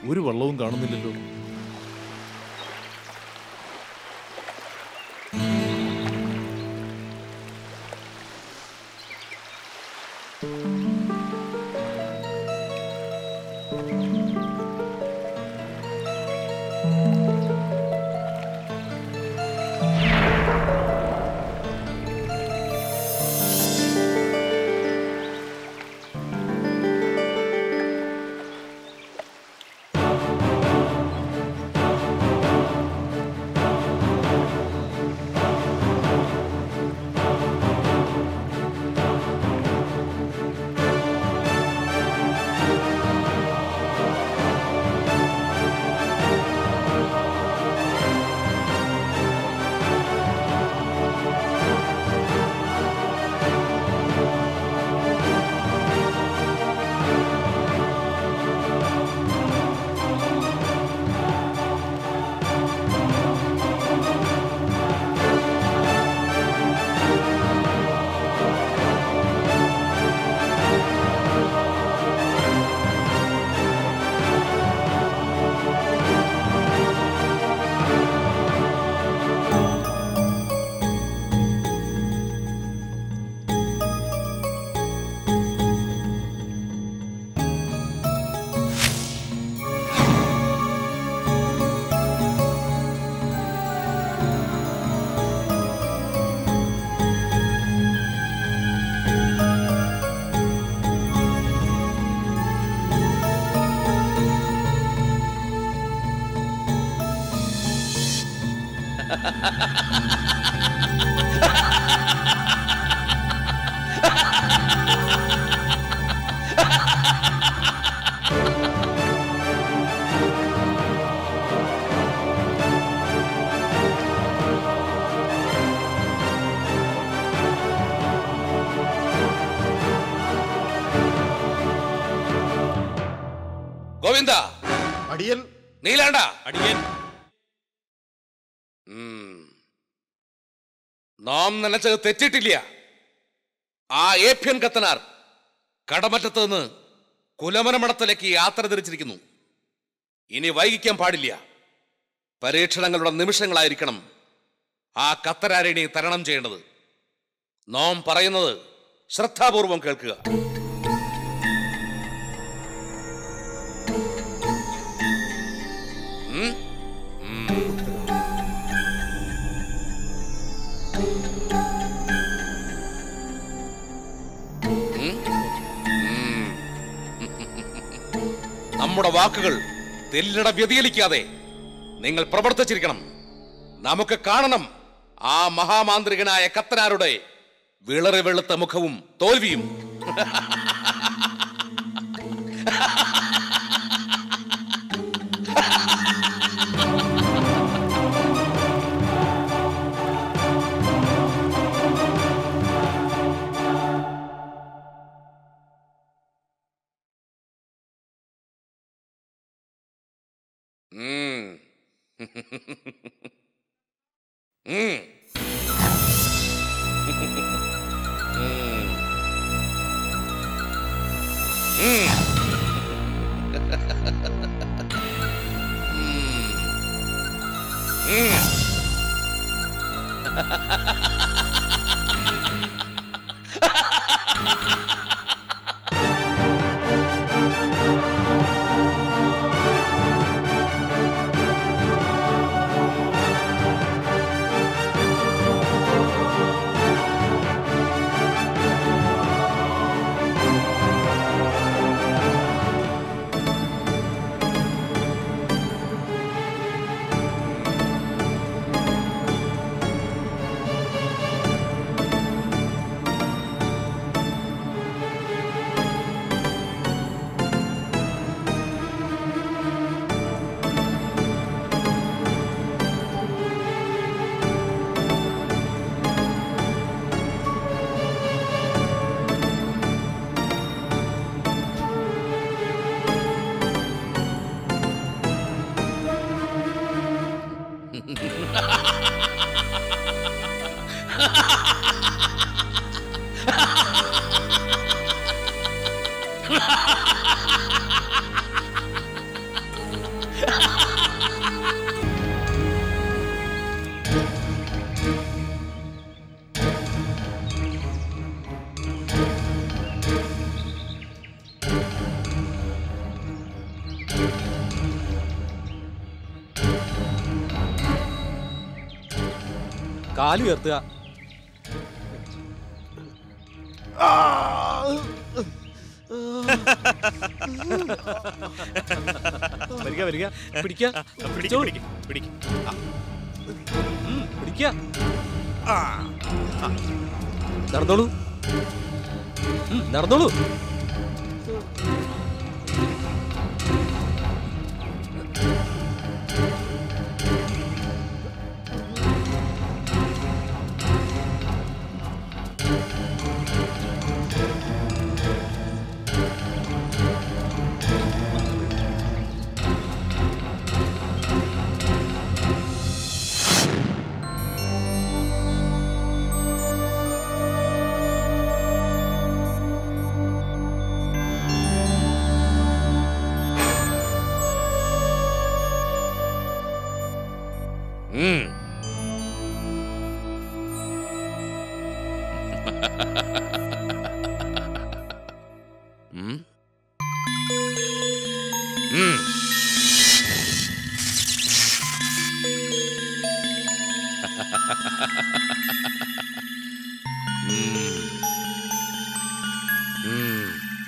ഒരു വള്ളവും കാണുന്നില്ലല്ലോ ഗോവിന്ദ അടിയൻ നീലാണ്ട അടിയൻ ഉം. നാം നനച്ചത് തെറ്റിട്ടില്ല ആ ഏഭ്യൻ കത്തനാർ കടമറ്റത്ത് നിന്ന് കുലമനമടത്തിലേക്ക് യാത്ര തിരിച്ചിരിക്കുന്നു ഇനി വൈകിക്കാൻ പാടില്ല പരീക്ഷണങ്ങളുടെ നിമിഷങ്ങളായിരിക്കണം ആ കത്തരാരിണി തരണം ചെയ്യേണ്ടത് നാം പറയുന്നത് ശ്രദ്ധാപൂർവം കേൾക്കുക ഉം? നമ്മുടെ വാക്കുകൾ തെല്ലിട വ്യതിചലിക്കാതെ നിങ്ങൾ പ്രവർത്തിച്ചിരിക്കണം നമുക്ക് കാണണം ആ മഹാമാന്ത്രികനായ കത്തനാരുടെ വിളറി വെളുത്ത മുഖവും തോൽവിയും ഉം. ഉം. ഉം. ഉം. ഉം. കാല് ഉയർത്തുക വരിക വരിക പിടിക്ക പിടിക്ക്, പിടിക്ക്, പിടിക്ക്. പിടിക്ക നടന്നോളൂ ഉം, നടന്നോളൂ ഉം. ഉം. ഉം. ഉം. ഉം.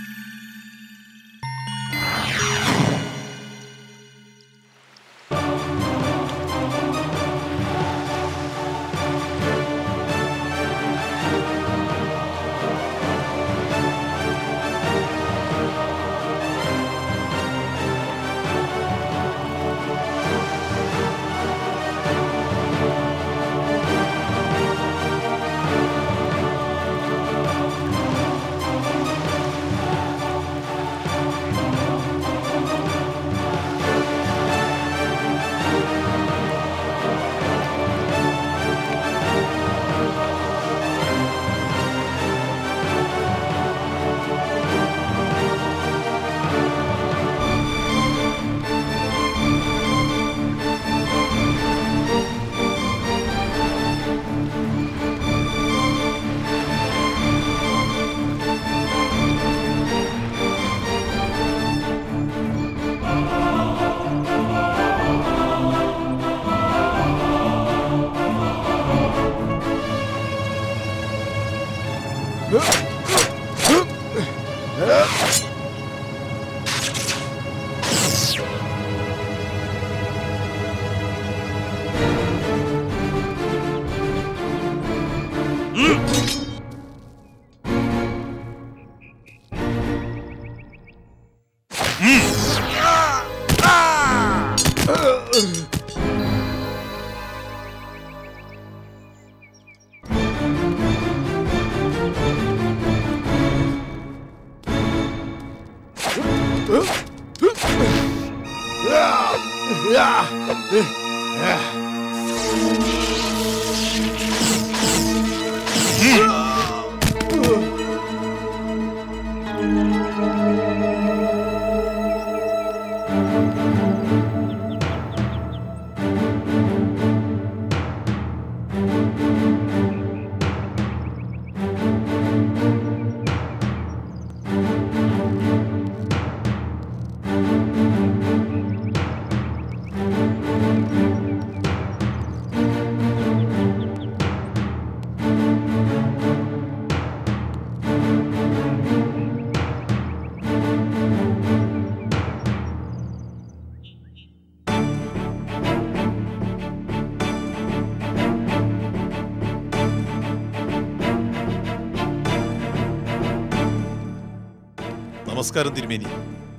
നമസ്കാരം തിരുമേനി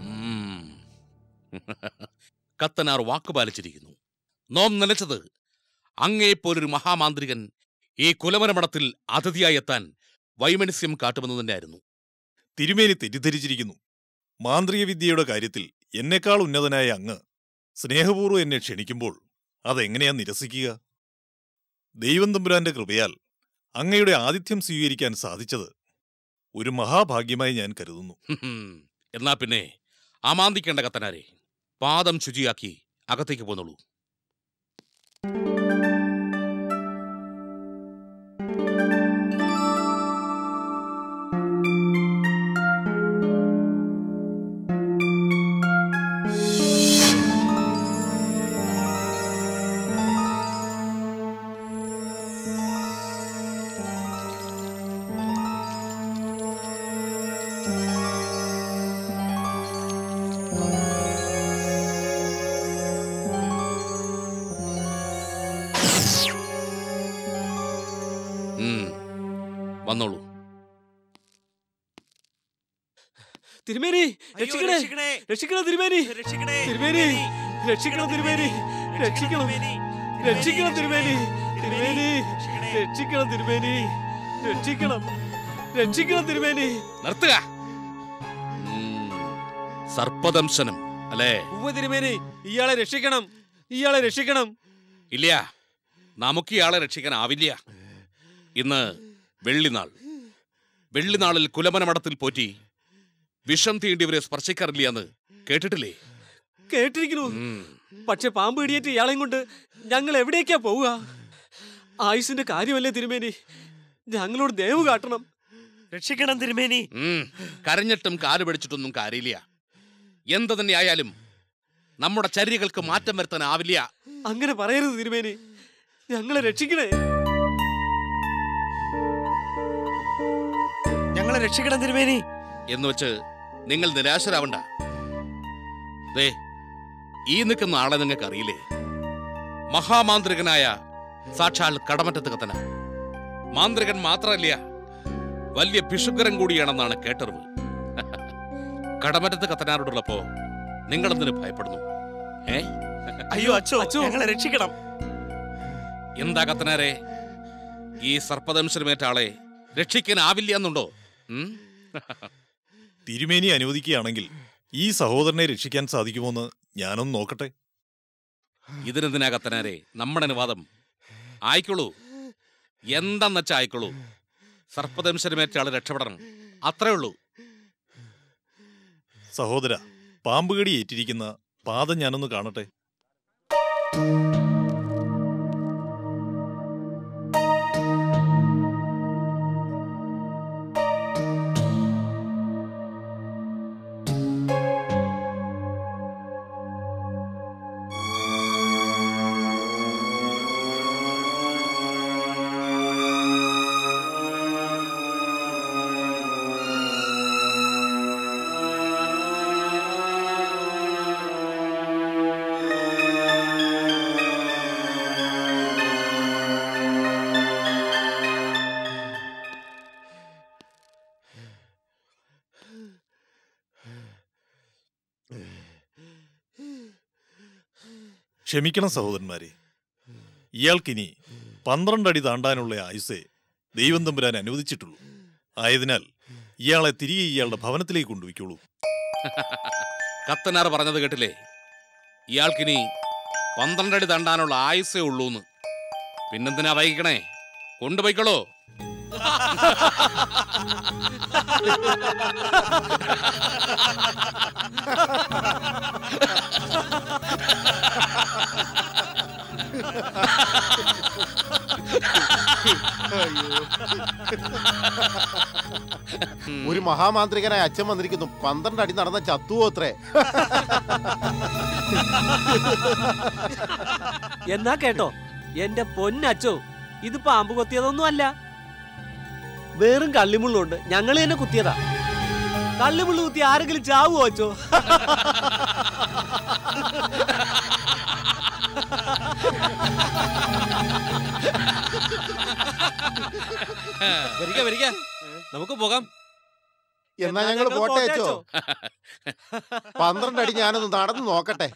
ഉം. കത്തനാർ വാക്കുപാലിച്ചിരിക്കുന്നു നോം നനച്ചത് അങ്ങേപ്പോലൊരു മഹാമാന്ത്രികൻ ഈ കുലമരമഠത്തിൽ അതിഥിയായി എത്താൻ വൈമനസ്യം കാട്ടുമെന്ന് തന്നെയായിരുന്നു തിരുമേനി തെറ്റിദ്ധരിച്ചിരിക്കുന്നു മാന്ത്രിക വിദ്യയുടെ കാര്യത്തിൽ എന്നെക്കാൾ ഉന്നതനായ അങ്ങ് സ്നേഹപൂർവ്വം എന്നെ ക്ഷണിക്കുമ്പോൾ അതെങ്ങനെയാ നിരസിക്കുക ദൈവം തമ്പുരാന്റെ കൃപയാൽ അങ്ങയുടെ ആതിഥ്യം സ്വീകരിക്കാൻ സാധിച്ചത് ഒരു മഹാഭാഗ്യമായി ഞാൻ കരുതുന്നു ഹും. എന്നാ പിന്നെ അമാന്തിക്കേണ്ട കത്തനാരെ പാദം ശുചിയാക്കി അകത്തേക്ക് പോന്നോളൂ വന്നോളൂ തിരുമേനി രക്ഷിക്കണേ രക്ഷിക്കണം തിരുമേനി തിരുമേനി രക്ഷിക്കണം തിരുമേനി രക്ഷിക്കണം രക്ഷിക്കണം തിരുമേനി തിരുമേനി രക്ഷിക്കണം തിരുമേനി രക്ഷിക്കണം രക്ഷിക്കണം തിരുമേനി നിർത്തുക ഉം, സർപ്പദംശനം അല്ലേ ഉവ്വ തിരുമേനി ഇയാളെ രക്ഷിക്കണം ഇയാളെ രക്ഷിക്കണം ഇല്ല നമുക്ക് ഇയാളെ രക്ഷിക്കാനാവില്ല ഇന്ന് വെള്ളിനാൾ വെള്ളിനാളിൽ കുലമനമടത്തിൽ പോറ്റി വിഷം തീണ്ടിയവരെ സ്പർശിക്കാറില്ല എന്ന് കേട്ടിട്ടില്ലേ കേട്ടിരിക്കുന്നു ഉം. പക്ഷെ പാമ്പ് ഇടിയേറ്റ് ഇയാളെയും കൊണ്ട് ഞങ്ങൾ എവിടേക്കാ പോവുക ആയുസിന്റെ കാര്യമല്ലേ തിരുമേനി ഞങ്ങളോട് ദയവ് കാട്ടണം രക്ഷിക്കണം തിരുമേനി ഉം. കരഞ്ഞിട്ടും കാല് പിടിച്ചിട്ടൊന്നും കാര്യമില്ല എന്ത് തന്നെയായാലും നമ്മുടെ ചര്യകൾക്ക് മാറ്റം വരുത്താനാവില്ല അങ്ങനെ പറയരുത് തിരുമേനി ഞങ്ങളെ രക്ഷിക്കണേ ഞങ്ങളെ രക്ഷിക്കണം തിരുമേനി എന്ന് വെച്ച് നിങ്ങൾ നിരാശരാവണ്ട ദേ ഈ നിൽക്കുന്ന ആളെ നിങ്ങൾക്ക് അറിയില്ലേ മഹാമാന്ത്രികനായ സാക്ഷാൽ കടമറ്റത്ത് കത്തന മാന്ത്രികൻ മാത്രമല്ല വലിയ പിശുക്കരൻ കൂടിയാണെന്നാണ് കേട്ടറിവ് കടമറ്റത്ത് കത്തനാരോടുള്ളപ്പോ നിങ്ങളെന്തിനു ഭയപ്പെടുന്നു ഏ അയ്യോ അച്ഛോ അച്ചോ. ഞങ്ങളെ രക്ഷിക്കണം എന്താ കത്തനാരെ ഈ സർപ്പദംശനമേറ്റ ആളെ രക്ഷിക്കാനാവില്ല എന്നുണ്ടോ ഉം? തിരുമേനി അനുവദിക്കുകയാണെങ്കിൽ ഈ സഹോദരനെ രക്ഷിക്കാൻ സാധിക്കുമോന്ന് ഞാനൊന്ന് നോക്കട്ടെ ഇതിനെന്തിനാ കത്തനാരെ നമ്മുടെ അനുവാദം ആയിക്കോളൂ എന്താന്ന് വെച്ചാ ആയിക്കോളൂ സർപ്പദംശനമേറ്റ ആള് രക്ഷപ്പെടണം അത്രേ ഉള്ളൂ സഹോദര പാമ്പുകടി ഏറ്റിരിക്കുന്ന പാദം ഞാനൊന്ന് കാണട്ടെ ക്ഷമിക്കണം സഹോദരന്മാരെ ഇയാൾക്കിനി പന്ത്രണ്ടടി താണ്ടാനുള്ള ആയുസേ ദൈവം തമ്പുരാൻ അനുവദിച്ചിട്ടുള്ളൂ ആയതിനാൽ ഇയാളെ തിരികെ ഇയാളുടെ ഭവനത്തിലേക്ക് കൊണ്ടുപോയിക്കോളൂ കത്തനാർ പറഞ്ഞത് കേട്ടില്ലേ ഇയാൾക്കിനി പന്ത്രണ്ടടി തണ്ടാനുള്ള ആയുസേ ഉള്ളൂന്ന് പിന്നെന്തിനാ വൈകിക്കണേ കൊണ്ടുപോയിക്കോളൂ ഒരു മഹാമാന്ത്രികനായ അച്ഛൻ വന്നിരിക്കുന്നു പന്ത്രണ്ട് അടി നടന്ന ചത്തുവോ അത്രേ എന്നാ കേട്ടോ എന്റെ പൊന്നച്ചോ ഇത് പാമ്പ് കൊത്തിയതൊന്നും അല്ല വെറും കള്ളിമുള്ളുണ്ട് ഞങ്ങൾ തന്നെ കുത്തിയതാ കള്ളിമുള്ളു കുത്തി ആരെങ്കിലും ചാവുമോ അച്ചോ വരിക വരിക നമുക്ക് പോകാം എന്നാ ഞങ്ങൾ പോട്ടെ അച്ചോ പന്ത്രണ്ട് അടി ഞാനൊന്ന് നടന്നു നോക്കട്ടെ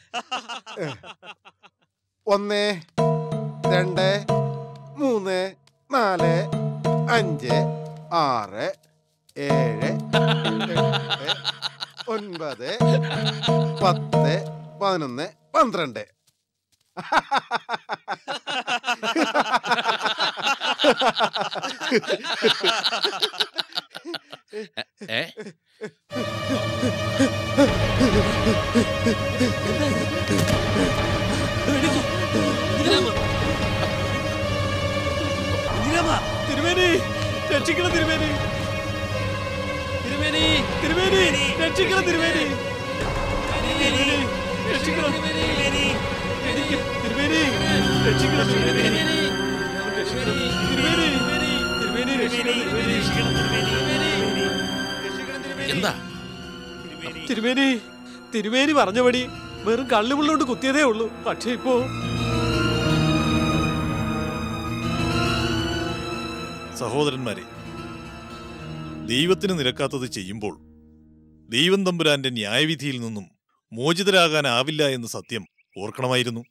ഒന്ന് രണ്ട് മൂന്ന് നാല് അഞ്ച് ആറ് ഏഴ് എട്ട് ഒൻപത് പത്ത് പതിനൊന്ന് പന്ത്രണ്ട് ഏ തിരുമേനി രക്ഷിക്കണം തിരുമേനി തിരുമേനി തിരുമേനി രക്ഷിക്കണം തിരുമേനി തിരുമേനി രക്ഷിക്കണം തിരുമേനി തിരുമേനി രക്ഷിക്കണം തിരുമേനി രക്ഷിക്കണം തിരുമേനി തിരുമേനി രക്ഷിക്കണം തിരുമേനി എന്താ തിരുമേനി തിരുമേനി പറഞ്ഞപടി വെറും കള്ളുമുള്ളോണ്ട് കുത്തിയതേ ഉള്ളൂ പക്ഷേ ഇപ്പോ സഹോദരന്മാരെ ദൈവത്തിന് നിരക്കാത്തത് ചെയ്യുമ്പോൾ ദൈവം തമ്പുരാന്റെ ന്യായവിധിയിൽ നിന്നും മോചിതരാകാനാവില്ല എന്ന സത്യം ഓർക്കണമായിരുന്നു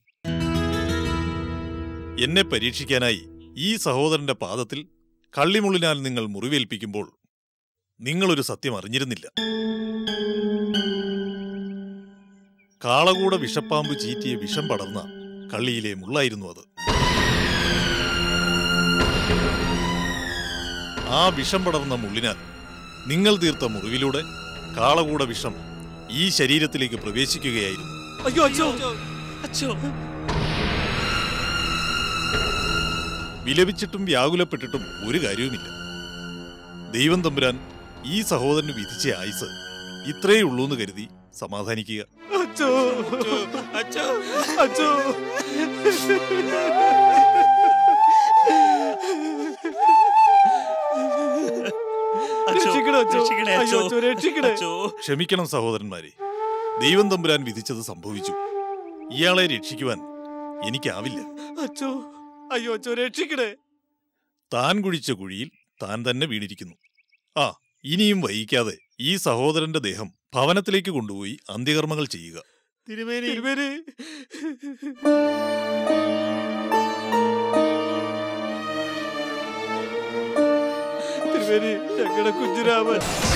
എന്നെ പരീക്ഷിക്കാനായി ഈ സഹോദരന്റെ പാദത്തിൽ കള്ളിമുള്ളിനാൽ നിങ്ങൾ മുറിവേൽപ്പിക്കുമ്പോൾ നിങ്ങളൊരു സത്യം അറിഞ്ഞിരുന്നില്ല കാളകൂട വിഷപ്പാമ്പ് ചീറ്റിയ വിഷം പടർന്ന കള്ളിയിലെ മുള്ളായിരുന്നു അത് ആ വിഷം പടർന്ന മുള്ളിനാൽ നിങ്ങൾ തീർത്ത മുറിവിലൂടെ കാളകൂട വിഷം ഈ ശരീരത്തിലേക്ക് പ്രവേശിക്കുകയായിരുന്നു അയ്യോ അച്ഛോ അച്ഛോ വിലപിച്ചിട്ടും വ്യാകുലപ്പെട്ടിട്ടും ഒരു കാര്യവുമില്ല ദൈവം തമ്പുരാൻ ഈ സഹോദരന് വിധിച്ച ആയുസ് ഇത്രയേ ഉള്ളൂ എന്ന് കരുതി സമാധാനിക്കുക അച്ഛോ അച്ഛോ അച്ഛോ അച്ഛോ രക്ഷിക്കണേ അച്ഛോ രക്ഷിക്കണേ അയ്യോ അച്ഛോ അച്ഛോ രക്ഷിക്കണേ അച്ഛോ ക്ഷമിക്കണം സഹോദരന്മാരെ ദൈവം തമ്പുരാൻ വിധിച്ചത് സംഭവിച്ചു ഇയാളെ രക്ഷിക്കുവാൻ എനിക്കാവില്ല അച്ഛോ അയ്യോ അച്ഛോ രക്ഷിക്കണേ താൻ കുഴിച്ച കുഴിയിൽ താൻ തന്നെ വീണിരിക്കുന്നു ആ ഇനിയും വൈകിക്കാതെ ഈ സഹോദരന്റെ ദേഹം ഭവനത്തിലേക്ക് കൊണ്ടുപോയി അന്ത്യകർമ്മങ്ങൾ ചെയ്യുക തിരുമേനി തിരുമേനി തിരുമേനി ഞങ്ങളുടെ കുഞ്ഞുരാമൻ